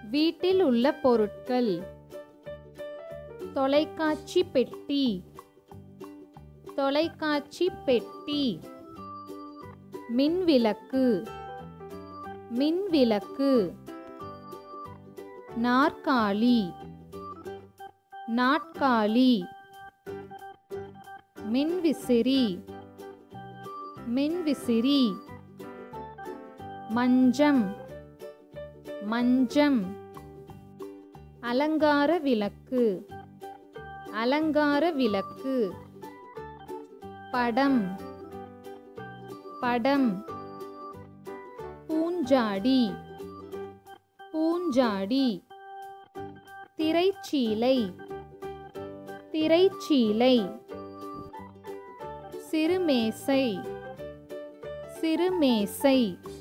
வீட்டில் உள்ள பொருட்கள் தொலைக்காட்சி பெட்டி தொலைக்காட்சி பெட்டி மின்விளக்கு மின்விளக்கு நாற்காலி நாட்காலி மின்விசிறி மின்விசிறி மஞ்சம் மஞ்சம் அலங்கார விளக்கு அலங்கார விளக்கு படம் படம் பூஞ்சாடி பூஞ்சாடி திரைச்சீலை திரைச்சீலை சிறுமேசை சிறுமேசை